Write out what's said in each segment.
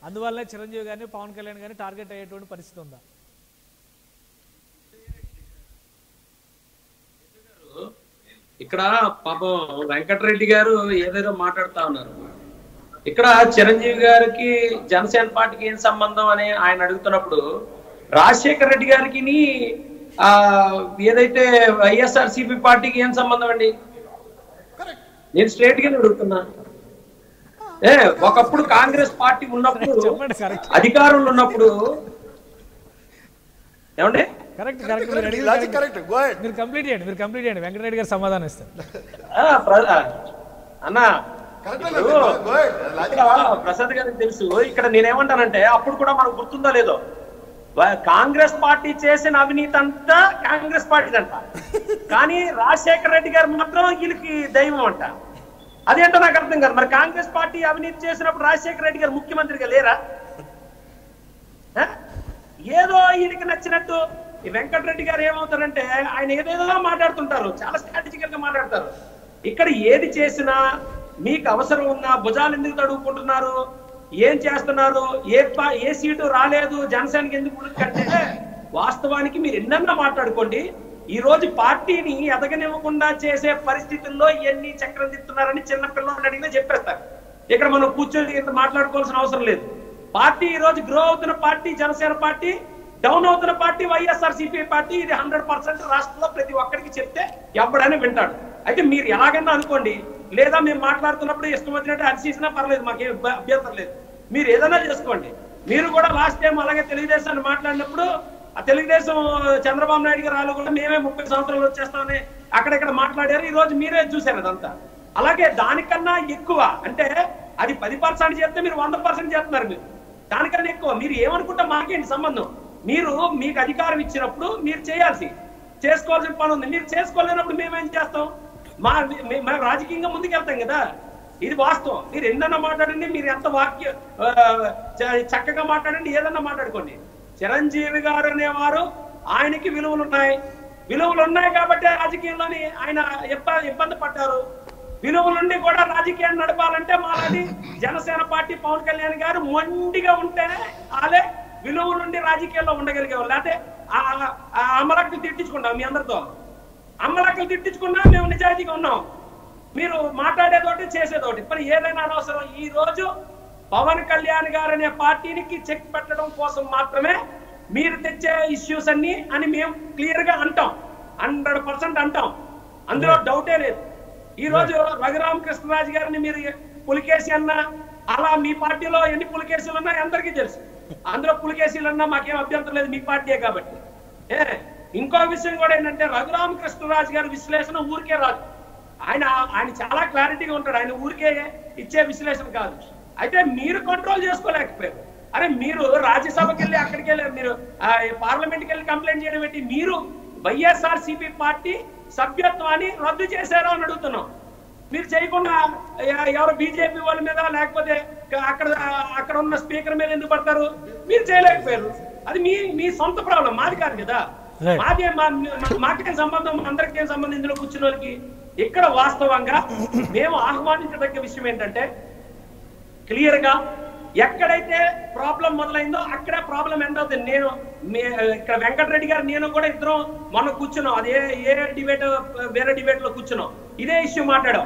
అందువల్లే చిరంజీవి గారిని పవన్ కళ్యాణ్ గారిని టార్గెట్ అయ్యేటువంటి పరిస్థితి ఉందా ఇక్కడ పాపం వెంకటరెడ్డి గారు ఏదేదో మాట్లాడుతా ఉన్నారు ఇక్కడ చిరంజీవి గారికి జనసేన పార్టీకి ఏం సంబంధం అని ఆయన అడుగుతున్నప్పుడు రాజశేఖర రెడ్డి గారికి ఆ ఏదైతే వైఎస్ఆర్ సిపి పార్టీకి ఏం సంబంధం అండి నేను స్ట్రేట్ గానే అడుగుతున్నా ఏ ఒకప్పుడు కాంగ్రెస్ పార్టీ ఉన్నప్పుడు చెప్పండి కరెక్ట్ అధికారంలో ఉన్నప్పుడు ఏమండి కరెక్ట్ కరెక్ట్ మీరు అడిగింది logic correct. Correct go ahead మీరు కంప్లీట్ చేయండి మీరు కంప్లీట్ చేయండి వెంకటరెడ్డి గారు సమాధానం ఇస్తారు ఆ, ప్ర- ఆ, అన్నా కరెక్ట్ ఇప్పుడు గో అహెడ్ లాజిక్ ఇక్కడ ప్రసాద్ గారికి తెలుసు ఇక్కడ నేనేమంటానంటే అప్పుడు కూడా మనకు గుర్తుందో లేదో వా- కాంగ్రెస్ పార్టీ చేసిన అవినీతి అంతా కాంగ్రెస్ పార్టీ అంట కానీ రాజశేఖర రెడ్డి గారు మాత్రం వీళ్ళకి దైవం అంట అదేంటో నాకు అర్థం కాదు మరి కాంగ్రెస్ పార్టీ అవినీతి చేసినప్పుడు రాజశేఖర రెడ్డి గారు ముఖ్యమంత్రిగా లేరా ఆ? ఏదో ఈయనకి నచ్చినట్టు ఈ వెంకటరెడ్డి గారు ఏమవుతారంటే ఆయన ఏదేదో మాట్లాడుతుంటారు చాలా స్ట్రాటజికల్ గా మాట్లాడతారు ఇక్కడ ఏది చేసినా మీకు అవసరం ఉన్నా భుజాలు ఎందుకు తడుపుకుంటున్నారు ఏం చేస్తున్నారు ఏ పా- ఏ సీటు రాలేదు జనసేనకి ఎందుకు ఉడుకంటే వాస్తవానికి మీరు ఎన్నన్నా మాట్లాడుకోండి ఈ రోజు పార్టీని ఎదగనివ్వకుండా చేసే పరిస్థితుల్లో ఎన్ని చక్రం తిప్పుతున్నారని చిన్న పిల్లలు అడిగినా చెప్పేస్తారు ఇక్కడ మనం కూర్చొని ఇంత మాట్లాడుకోవాల్సిన అవసరం లేదు పార్టీ ఈ రోజు గ్రో అవుతున్న పార్టీ జనసేన పార్టీ డౌన్ అవుతున్న పార్టీ వైఎస్ఆర్ సిపి పార్టీ ఇది హండ్రెడ్ పర్సెంట్ రాష్ట్రంలో ప్రతి ఒక్కరికి చెప్తే ఎవడైనా వింటాడు అయితే మీరు ఎలాగైనా అనుకోండి లేదా మేము మాట్లాడుతున్నప్పుడు ఇష్టం వచ్చినట్టు అరిచేసినా పర్లేదు మాకేం అభ్య- అభ్యంతరం లేదు మీరు ఏదైనా చేసుకోండి మీరు కూడా లాస్ట్ టైం అలాగే తెలుగుదేశాన్ని మాట్లాడినప్పుడు ఆ తెలుగుదేశం చంద్రబాబు నాయుడు గారు వాళ్ళు కూడా మేమే ముప్పై సంవత్సరాలు వచ్చేస్తామని అక్కడెక్కడ మాట్లాడారు ఈ రోజు మీరే చూశారు అదంతా అలాగే దానికన్నా ఎక్కువ అంటే అది పది పర్సెంట్ చేస్తే మీరు వంద పర్సెంట్ చేస్తున్నారు మీరు దానికన్నా ఎక్కువ మీరు ఏమనుకుంటే మాకేంటి సంబంధం మీరు మీకు అధికారం ఇచ్చినప్పుడు మీరు చేయాల్సి చేసుకోవాల్సిన పని ఉంది మీరు చేసుకోలేనప్పుడు మేమేం చేస్తాం మా మే- మేము రాజకీయంగా ముందుకెళ్తాం కదా ఇది వాస్తవం మీరు ఎన్నన్నా మాట్లాడండి మీరు ఎంత వాక్య ఆ, చ- చక్కగా మాట్లాడండి ఏదన్నా మాట్లాడుకోండి చిరంజీవి గారు అనేవారు ఆయనకి విలువలు ఉన్నాయి విలువలు ఉన్నాయి కాబట్టి రాజకీయంలోని ఆయన ఇబ్బ- ఇబ్బంది పడ్డారు విలువలుండి కూడా రాజకీయాన్ని నడపాలంటే మాలాంటి జనసేన పార్టీ పవన్ కళ్యాణ్ గారు మొండిగా ఉంటేనే వాళ్ళే విలువలుండి రాజకీయాల్లో ఉండగలిగేవాళ్ళు లేకపోతే ఆ- ఆ అమలక్కలు తిట్టించుకుంటాం మీ అందరితో అమ్మలక్కలు తిట్టించుకున్నా మేము నిజాయితీగా ఉన్నాం మీరు మాట్లాడేదోటి చేసేదోటి మరి ఏదైనా అనవసరం ఈ రోజు పవన్ కళ్యాణ్ గారు అనే పార్టీనికి చెక్ పెట్టడం కోసం మాత్రమే మీరు తెచ్చే ఇష్యూస్ అన్ని అని మేము క్లియర్ గా అంటాం హండ్రెడ్ పర్సెంట్ అంటాం అందులో డౌటే లేదు ఈ రోజు రఘురామ కృష్ణరాజు గారిని మీరు పులికేసి అన్నా అలా మీ పార్టీలో ఎన్ని పులికేసీలు ఉన్నా అందరికీ తెలుసు అందులో పులికేసీలు అన్నా మాకేం అభ్యంతరం లేదు మీ పార్టీయే కాబట్టి ఏ ఇంకో విషయం కూడా ఏంటంటే రఘురామ కృష్ణరాజు గారి విశ్లేషణ ఊరికే రాదు ఆయన ఆయన చాలా క్లారిటీగా ఉంటాడు ఆయన ఊరికే ఇచ్చే విశ్లేషణ కాదు అయితే మీరు కంట్రోల్ చేసుకోలేకపోయారు అరే మీరు రాజ్యసభకి వెళ్ళి అక్కడికి వెళ్ళి మీరు పార్లమెంట్కి వెళ్ళి కంప్లైంట్ చేయడం ఏంటి మీరు వైఎస్ఆర్ సిపి పార్టీ సభ్యత్వాన్ని రద్దు చేశారు అని అడుగుతున్నాం మీరు చేయకుండా ఎ- ఎవరు బీజేపీ వాళ్ళ మీద లేకపోతే అక్కడ అక్కడ ఉన్న స్పీకర్ మీద ఎందుకు పడతారు మీరు చేయలేకపోయారు అది మీ మీ సొంత ప్రాబ్లం మాది కాదు కదా Right. మాదే మా- మా- మాకేం సంబంధం అందరికేం సంబంధం ఇందులో కూర్చున్న వాళ్ళకి ఇక్కడ వాస్తవంగా మేము ఆహ్వానించదగ్గ విషయం ఏంటంటే క్లియర్ గా ఎక్కడైతే ప్రాబ్లం మొదలైందో అక్కడే ప్రాబ్లం ఎండ్ అవుతుంది నేను మే- ఇక్కడ వెంకటరెడ్డి గారు నేను కూడా ఇద్దరం మొన్న కూర్చున్నాం అది ఏ ఏ డిబేట్ వేరే డిబేట్ లో కూర్చున్నాం ఇదే ఇష్యూ మాట్లాడాం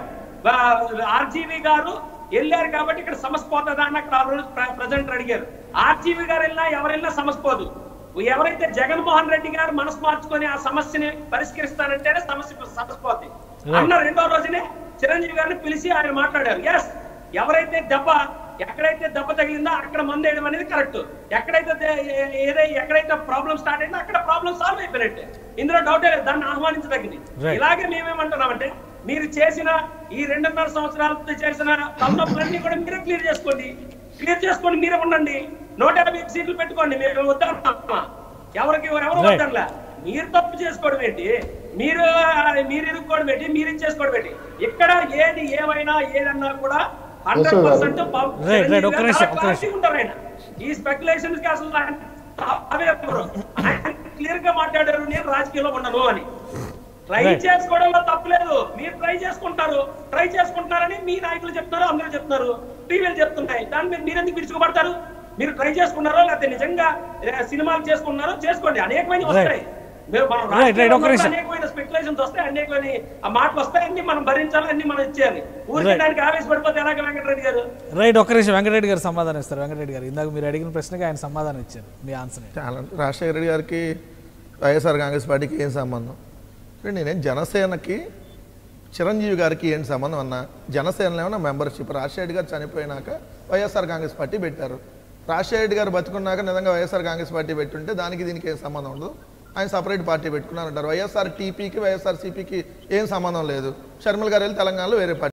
ఆర్జీవి గారు వెళ్ళారు కాబట్టి ఇక్కడ సమస్య పోతుందా అని అక్కడ ఆ రోజు ప్రజెంట్ అడిగారు ఆర్జీవి గారు వెళ్ళినా ఎవరు వెళ్ళినా సమస్య పోదు ఎవరైతే జగన్మోహన్ రెడ్డి గారు మనసు మార్చుకొని ఆ సమస్యని పరిష్కరిస్తానంటేనే సమస్య సమస్య పోతుంది అన్న రెండో రోజునే చిరంజీవి గారిని పిలిచి ఆయన మాట్లాడారు ఎస్ ఎవరైతే దెబ్బ ఎక్కడైతే దెబ్బ తగిలిందో అక్కడ మందు వేయడం అనేది కరెక్ట్ ఎక్కడైతే దే- ఏ- ఏదై ఎక్కడైతే ప్రాబ్లం స్టార్ట్ అయిందో అక్కడ ప్రాబ్లం సాల్వ్ అయిపోయినట్టే ఇందులో డౌటే లేదు దాన్ని ఆహ్వానించదగింది Right. ఇలాగే మేమేమంటున్నామంటే మీరు చేసిన ఈ రెండున్నర సంవత్సరాలతో చేసిన తలనొప్పులన్నీ కూడా మీరే క్లియర్ చేసుకోండి క్లియర్ చేసుకోండి మీరే ఉండండి నూట యాభై సీట్లు పెట్టుకోండి మేము వద్దామా ఎవరికి ఎవరు Right. వద్దనలా మీరు తప్పు చేసుకోవడం ఏంటి మీరు మీరు ఇరుక్కోవడం ఏంటి మీరు ఇచ్చేసుకోవడం ఏంటి ఇక్కడ ఏది ఏమైనా ఏదన్నా కూడా హండ్రెడ్ పర్సెంట్ Right, right. ఒక్క నిమిషం, ఒక్క నిమిషం. ఉంటారు ఆయన ఈ స్పెక్యులేషన్స్ కి అసలు ఆయన అవే ఎవరు క్లియర్ గా మాట్లాడారు నేను రాజకీయంలో ఉండను అని ట్రై Right. చేసుకోవడంలో తప్పులేదు మీరు ట్రై చేసుకుంటారు ట్రై చేసుకుంటున్నారని మీ నాయకులు చెప్తున్నారు అందరూ చెప్తున్నారు టీవీలు చెప్తున్నాయి దాని మీద మీరెందుకు విరుచుకుపడతారు మీరు ట్రై చేసుకున్నారో లేకపోతే నిజంగా ఏ, సినిమాలు చేసుకున్నారో చేసుకోండి అనేకమైన వస్తాయి మేము మనం Right, right, రాజకీయాల్లో ఒక్క నిమిషం. అనేకమైన స్పెక్యులేషన్స్ వస్తాయి అనేకమైన ఆ మాటలు వస్తాయి అన్ని మనం భరించాలి అన్ని మనం ఇచ్చేయాలి ఊరికే Right. దానికి ఆవేశపడిపోతే ఎలాగ వెంకటరెడ్డి గారు రైట్ ఒక్క నిమిషం వెంకటరెడ్డి గారు సమాధానం ఇస్తారు వెంకటరెడ్డి గారు ఇందాక మీరు అడిగిన ప్రశ్నకి ఆయన సమాధానం ఇచ్చారు మీ ఆన్సర్ చాలా రాజశేఖర రెడ్డి గారికి వైఎస్ఆర్ కాంగ్రెస్ పార్టీకి ఏం సంబంధం అంటే నేనేం జనసేనకి చిరంజీవి గారికి ఏంటి సంబంధం అన్న జనసేనలో ఏమన్నా మెంబర్షిప్ రాజశేఖర రెడ్డి గారు చనిపోయినాక వైఎస్ఆర్ కాంగ్రెస్ పార్టీ పెట్టారు రాజశేఖర రెడ్డి గారు బతుకున్నాక నిజంగా వైఎస్ఆర్ కాంగ్రెస్ పార్టీ పెట్టుంటే దానికి దీనికి ఏం సంబంధం ఉండదు ఆయన సపరేట్ పార్టీ పెట్టుకున్నారంటారు వైఎస్ఆర్ టీపీకి వైఎస్ఆర్ సిపికి ఏం సంబంధం లేదు షర్మిల గారు వెళ్ళి తెలంగాణలో వేరే పార్టీ